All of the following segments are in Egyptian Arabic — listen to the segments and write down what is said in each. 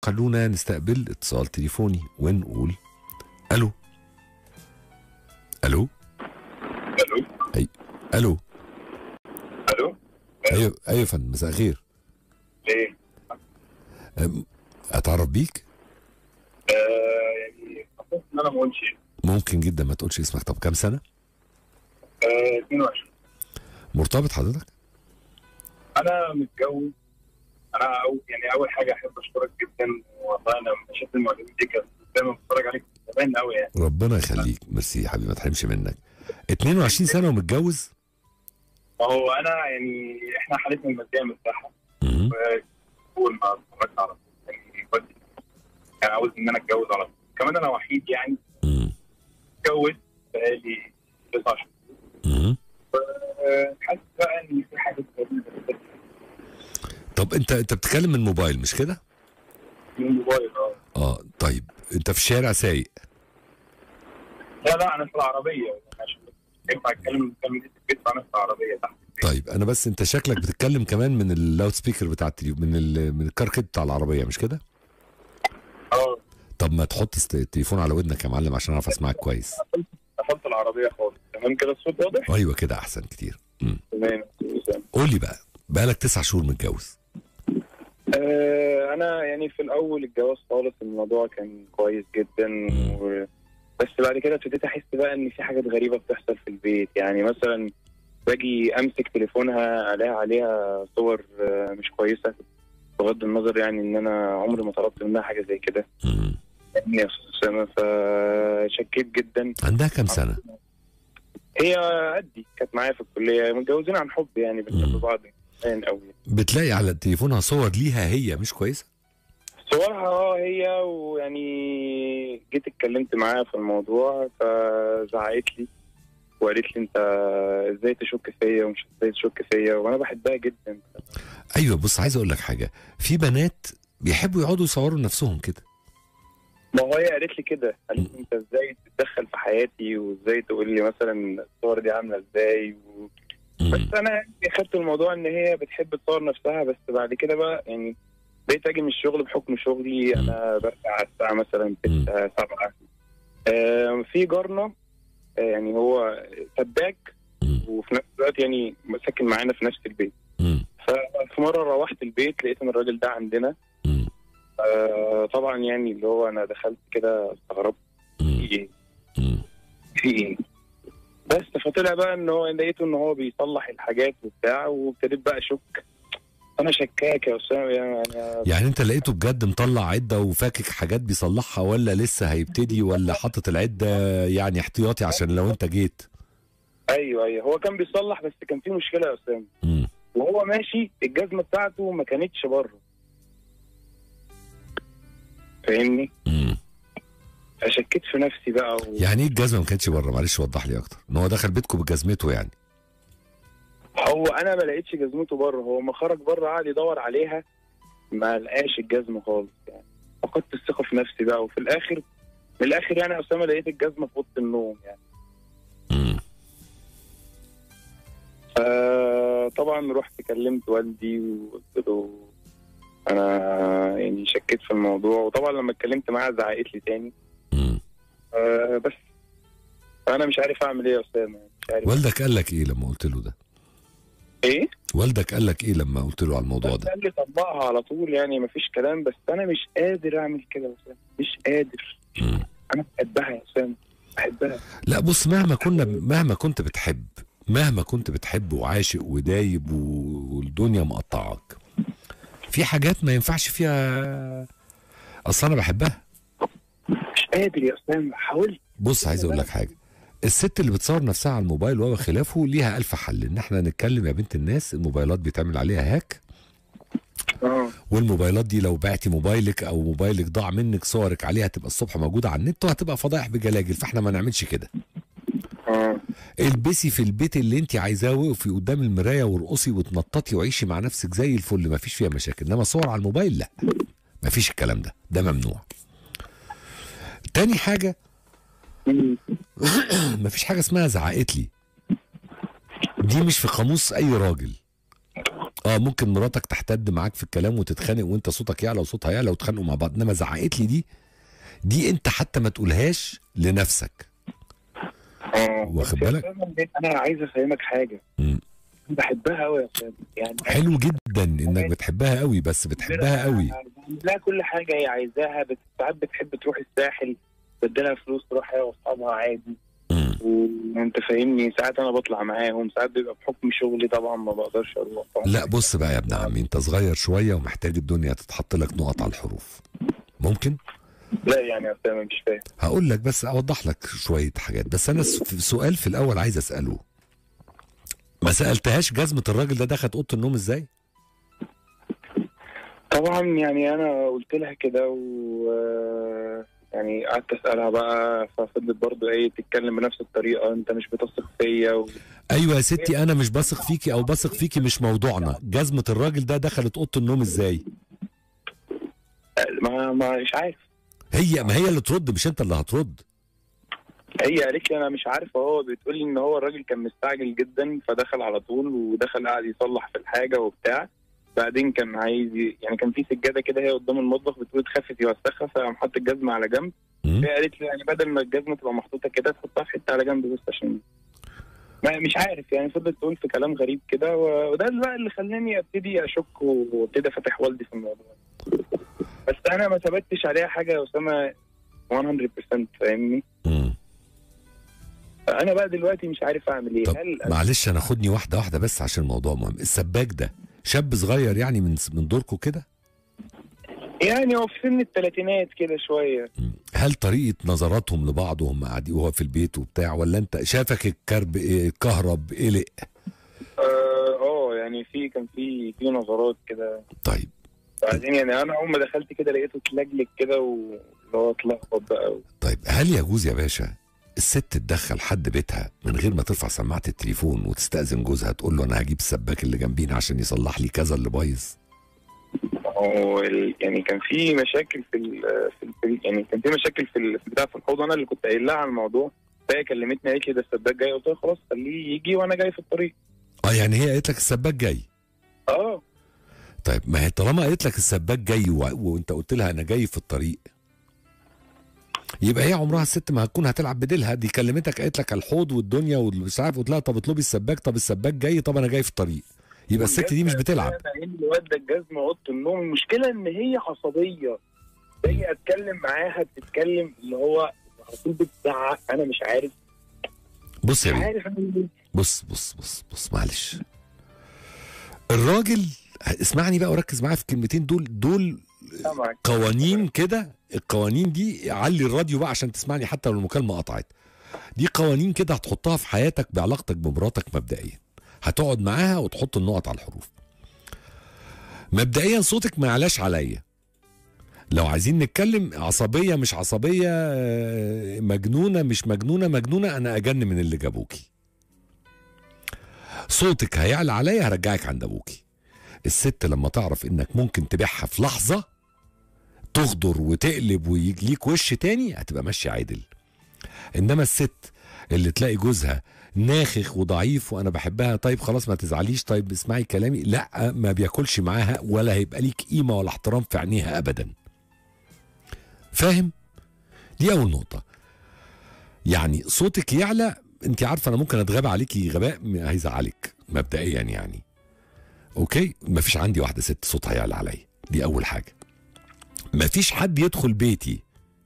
خلونا نستقبل اتصال تليفوني ونقول الو الو الو الو الو ايوه ايوه يا فندم مساء الخير ليه؟ أم، اتعرف بيك آه يعني حسيت ان انا منشئ ممكن جدا ما تقولش اسمك طب كام سنه آه 22 مرتبط حضرتك انا متجوز انا أو يعني اول حاجه احب اشكرك جدا والله انا لما شفت المعلومات دي كنت دايما بتفرج عليك من زمان قوي يعني ربنا يخليك ميرسي يا حبيبي ما تحرمش منك 22 سنه ومتجوز ما هو انا يعني احنا حالتنا الماديه مرتاحه مم. اول ما اتفرجت على طول يعني والدي كان عاوز ان انا اتجوز على طول كمان انا وحيد يعني مم. اتجوز بقالي تسع شهور مم. آه، حاسس بقى ان في حاجه غريبه كده طب انت انت بتتكلم من موبايل مش كده من الموبايل اه اه طيب انت في الشارع سايق لا لا انا في العربيه يعني عشان ينفع اتكلم كلمه في البيت فانا في العربيه تحت البيت. طيب انا بس انت شكلك بتتكلم كمان من اللاود سبيكر بتاع التليفون من ال... من الكاركت بتاع العربيه مش كده اه طب ما تحط است- التليفون على ودنك يا معلم عشان اعرف اسمعك كويس قفلت العربيه خالص تمام كده الصوت واضح ايوه كده احسن كتير مم. تمام قول لي بقى بقالك تسع شهور متجوز آه انا يعني في الاول الجواز خالص الموضوع كان كويس جدا و... بس بعد كده ابتديت احس بقى ان في حاجات غريبه بتحصل في البيت يعني مثلا باجي امسك تليفونها الاقي عليها صور آه، مش كويسه بغض النظر يعني ان انا عمري ما طلبت منها حاجه زي كده مم. يعني يا أستاذ أسامة، فشكيت جدا عندها كام سنه هي قدي كانت معايا في الكليه متجوزين عن حب يعني مم. بنحب بعض من قوي بتلاقي على تليفونها صور ليها هي مش كويسه صورها اه هي ويعني جيت اتكلمت معاها في الموضوع فزعقت لي وقالت لي انت ازاي تشك فيا ومش ازاي تشك فيا وانا بحبها جدا ايوه بص عايز اقول لك حاجه في بنات بيحبوا يقعدوا يصوروا نفسهم كده ما هو هي قالت لي كده قالت لي انت ازاي تتدخل في حياتي وازاي تقول لي مثلا الصور دي عامله ازاي و... مم. بس انا يعني خدت الموضوع ان هي بتحب تصور نفسها بس بعد كده بقى يعني بقيت اجي من الشغل بحكم شغلي انا برجع على الساعه مثلا 6 7 آه في جارنا آه يعني هو سباك مم. وفي نفس الوقت يعني ساكن معانا في نفس البيت مم. ففي مره روحت البيت لقيت ان الراجل ده عندنا مم. آه طبعا يعني اللي هو انا دخلت كده استغربت في مم. ايه مم. في ايه بس فطلع بقى ان هو لقيته ان هو بيصلح الحاجات وبتاع وابتديت بقى اشك انا شكاك يا اسامه يعني أنا- يعني انت لقيته بجد مطلع عده وفاكك حاجات بيصلحها ولا لسه هيبتدي ولا حاطط العده يعني احتياطي عشان لو انت جيت ايوه ايوه هو كان بيصلح بس كان في مشكله يا اسامه مم. وهو ماشي الجزمه بتاعته ما كانتش بره فاهمني مم. فشكيت في نفسي بقى و... يعني ايه الجزمه ما كانتش بره معلش وضح لي اكتر ان هو دخل بيتكم بجزمته يعني هو انا ما لقيتش جزمته بره هو ما خرج بره قعد يدور عليها ما لقاش الجزمه خالص يعني فقدت الثقه في نفسي بقى وفي الاخر من الاخر يعني يا اسامه لقيت الجزمه في اوضه النوم يعني مم. فطبعا رحت كلمت والدي وقلت له انا يعني شكيت في الموضوع وطبعا لما اتكلمت معاها زعقت لي تاني مم. آه بس انا مش عارف اعمل ايه يا اسامه مش عارف والدك قال لك ايه لما قلت له ده ايه والدك قال لك ايه لما قلت له على الموضوع بس ده قال لي طبقها على طول يعني مفيش كلام بس انا مش قادر اعمل كده يا اسامه مش قادر مم. انا بحبها يا اسامه بحبها لا بص مهما كنا مهما كنت بتحب مهما كنت بتحب وعاشق ودايب و- والدنيا مقطعاك في حاجات ما ينفعش فيها اصل انا بحبها مش قادر يا اسامه حاولت بص عايز اقول لك حاجه الست اللي بتصور نفسها على الموبايل وهو خلافه ليها ألف حل ان احنا نتكلم يا بنت الناس الموبايلات بيتعمل عليها هاك اه والموبايلات دي لو بعتي موبايلك او موبايلك ضاع منك صورك عليها تبقى الصبح موجوده على النت وهتبقى فضايح بجلاجل فاحنا ما نعملش كده اه البسي في البيت اللي انت عايزاه وقفي قدام المرايه وارقصي وتنططي وعيشي مع نفسك زي الفل ما فيش فيها مشاكل انما صور على الموبايل لا ما فيش الكلام ده ده ممنوع تاني حاجه مم. ما فيش حاجه اسمها زعقت لي دي مش في قاموس اي راجل اه ممكن مراتك تحتد معاك في الكلام وتتخانق وانت صوتك يعلى وصوتها يعلى وتخانقوا مع بعض انما زعقت لي دي دي انت حتى ما تقولهاش لنفسك اه واخد بس يا بالك؟ أسامة، انا عايز افهمك حاجه مم. بحبها قوي يا استاذ يعني حلو جدا انك بتحبها قوي بس بتحبها قوي لا كل حاجه هي عايزاها بس ساعات بتحب تروح الساحل بدلها فلوس تروح هي واصحابها عادي مم. وانت فاهمني ساعات انا بطلع معاهم ساعات بيبقى بحكم شغلي طبعا ما بقدرش اروح طبعا لا بص بقى يا ابن عمي انت صغير شويه ومحتاج الدنيا تتحط لك نقط على الحروف ممكن لا يعني يا استاذ مش فاهم هقول لك بس اوضح لك شويه حاجات بس انا س- في سؤال في الاول عايز اساله ما سالتهاش جزمه الراجل ده دخلت اوضه النوم ازاي طبعا يعني انا قلت لها كده و يعني قعدت اسالها بقى ففضلت برضه ايه تتكلم بنفس الطريقه انت مش بتثق فيا و... ايوه يا ستي انا مش بثق فيكي او بثق فيكي مش موضوعنا جزمه الراجل ده دخلت اوضه النوم ازاي ما ما مش عارف هي ما هي اللي ترد مش انت اللي هترد هي قالت لي انا مش عارفه هو بتقول لي ان هو الراجل كان مستعجل جدا فدخل على طول ودخل قاعد يصلح في الحاجه وبتاع بعدين كان عايز ي- يعني كان في سجاده كده هي قدام المطبخ بتقول تخفف يوسخها فقام حط الجزمه على جنب مم. هي قالت لي يعني بدل ما الجزمه تبقى محطوطه كده تحطها في حته على جنب بس عشان ما مش عارف يعني فضلت تقول في كلام غريب كده و- وده بقى اللي خلاني ابتدي اشك وابتدي افتح والدي في الموضوع بس انا ما ثبتش عليها حاجه يا اسامه 100% فاهمني مم. فانا بقى دلوقتي مش عارف اعمل ايه طب هل معلش انا خدني واحده واحده بس عشان الموضوع مهم السباك ده شاب صغير يعني من من دوركم كده يعني هو في سن الثلاثينات كده شويه مم. هل طريقه نظراتهم لبعض وهم قاعدين وهو في البيت وبتاع ولا انت شافك الكرب إيه، كهرب قلق اه آه، يعني في كان في في نظرات كده طيب بعدين يعني انا اول ما دخلت كده لقيته اتلجلج كده واللي هو اتلخبط بقى طيب هل يجوز يا باشا الست تدخل حد بيتها من غير ما ترفع سماعه التليفون وتستاذن جوزها تقول له انا هجيب السباك اللي جنبينا عشان يصلح لي كذا اللي بايظ هو ال- يعني كان في مشاكل في ال في, ال في ال يعني كان في مشاكل في ال- في بتاع في الحوض انا اللي كنت قايل لها عن الموضوع فهي كلمتني قالت لي ده السباك جاي قلت لها خلاص خليه يجي وانا جاي في الطريق اه يعني هي قالت لك السباك جاي اه طيب ما هي طالما قالت لك السباك جاي و... وانت قلت لها انا جاي في الطريق يبقى هي عمرها الست ما هتكون هتلعب بديلها دي كلمتك قالت لك الحوض والدنيا ومش عارف قلت لها طب اطلبي السباك طب السباك جاي طب انا جاي في الطريق يبقى الست دي مش بتلعب انا ايه اللي ودى الجزمه اوضه النوم المشكله ان هي عصبيه باجي اتكلم معاها بتتكلم اللي هو على طول بتزعق انا مش عارف بص يا مش بيه عارف اعمل ايه بص بص بص بص معلش الراجل اسمعني بقى وركز معايا في الكلمتين دول دول سامعك قوانين كده القوانين دي علي الراديو بقى عشان تسمعني حتى لو المكالمه قطعت دي قوانين كده هتحطها في حياتك بعلاقتك بمراتك مبدئيا هتقعد معاها وتحط النقط على الحروف مبدئيا صوتك ما يعلاش عليا لو عايزين نتكلم عصبيه مش عصبيه آه، مجنونه مش مجنونه مجنونه انا اجن من اللي جابوكي صوتك هيعلى عليا هرجعك عند ابوكي الست لما تعرف انك ممكن تبيعها في لحظه تغدر وتقلب ويجيليك وش تاني هتبقى ماشيه عادل انما الست اللي تلاقي جوزها ناخخ وضعيف وانا بحبها طيب خلاص ما تزعليش طيب اسمعي كلامي لا ما بياكلش معاها ولا هيبقى ليك قيمه ولا احترام في عينيها ابدا فاهم دي اول نقطه يعني صوتك يعلى انت عارفه انا ممكن اتغاب عليكي غباء م- هيزعلك مبدئيا يعني اوكي مفيش عندي واحده ست صوتها يعلى عليا دي اول حاجه مفيش حد يدخل بيتي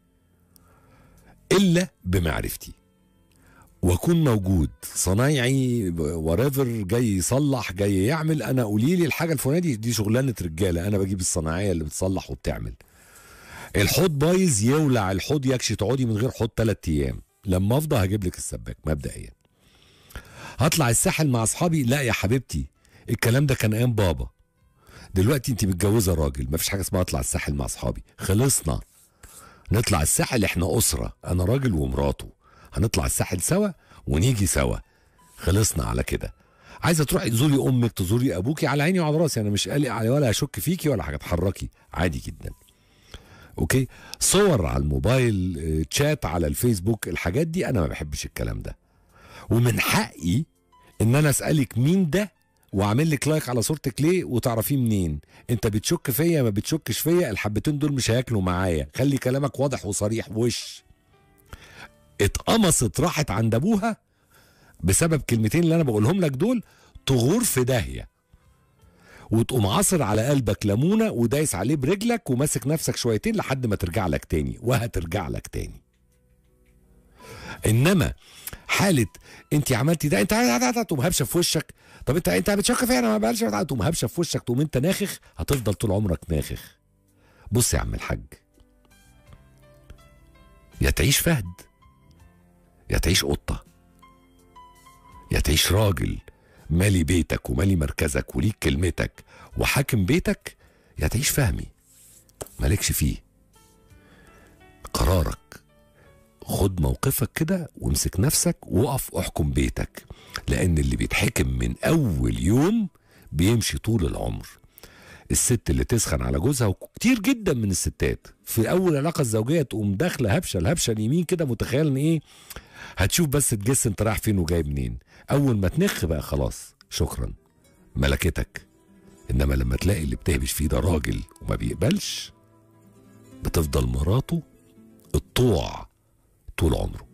الا بمعرفتي واكون موجود صنايعي وريفر جاي يصلح جاي يعمل انا قولي لي الحاجه الفلانيه دي دي شغلانه رجاله انا بجيب الصناعيه اللي بتصلح وبتعمل الحوض بايظ يولع الحوض يكشي تقعدي من غير حوض ثلاث ايام لما افضى هجيب لك السباك مبدئيا هطلع الساحل مع اصحابي لا يا حبيبتي الكلام ده كان ايام بابا دلوقتي انت متجوزه راجل مفيش حاجه اسمها اطلع الساحل مع اصحابي خلصنا نطلع الساحل احنا اسره انا راجل ومراته هنطلع الساحل سوا ونيجي سوا خلصنا على كده عايزه تروحي تزوري امك تزوري ابوكي على عيني وعلى راسي انا مش قلق على ولا اشك فيكي ولا حاجه اتحركي عادي جدا اوكي صور على الموبايل اه، تشات على الفيسبوك الحاجات دي انا ما بحبش الكلام ده ومن حقي ان انا اسالك مين ده وعامل لك لايك على صورتك ليه وتعرفيه منين انت بتشك فيا ما بتشكش فيا الحبتين دول مش هياكلوا معايا خلي كلامك واضح وصريح وش اتقمصت راحت عند ابوها بسبب كلمتين اللي انا بقولهم لك دول تغور في داهيه وتقوم عاصر على قلبك ليمونه ودايس عليه برجلك وماسك نفسك شويتين لحد ما ترجع لك تاني وهترجع لك تاني انما حاله انت عملتي ده انت تقوم هبشه في وشك طب انت انت بتشك فيا انا ما بقالش تقوم هبشه في وشك تقوم انت ناخخ هتفضل طول عمرك ناخخ بص يا عم الحاج يا تعيش فهد يا تعيش قطه يا تعيش راجل مالي بيتك ومالي مركزك وليك كلمتك وحاكم بيتك يا تعيش فهمي مالكش فيه قرارك خد موقفك كده وامسك نفسك وقف احكم بيتك لان اللي بيتحكم من اول يوم بيمشي طول العمر الست اللي تسخن على جوزها وكتير جدا من الستات في اول علاقه الزوجيه تقوم داخله هبشه الهبشه اليمين كده متخيل ان ايه هتشوف بس تجس انت رايح فين وجاي منين اول ما تنخ بقى خلاص شكرا ملكتك انما لما تلاقي اللي بتهبش فيه ده راجل وما بيقبلش بتفضل مراته الطوع طول عمره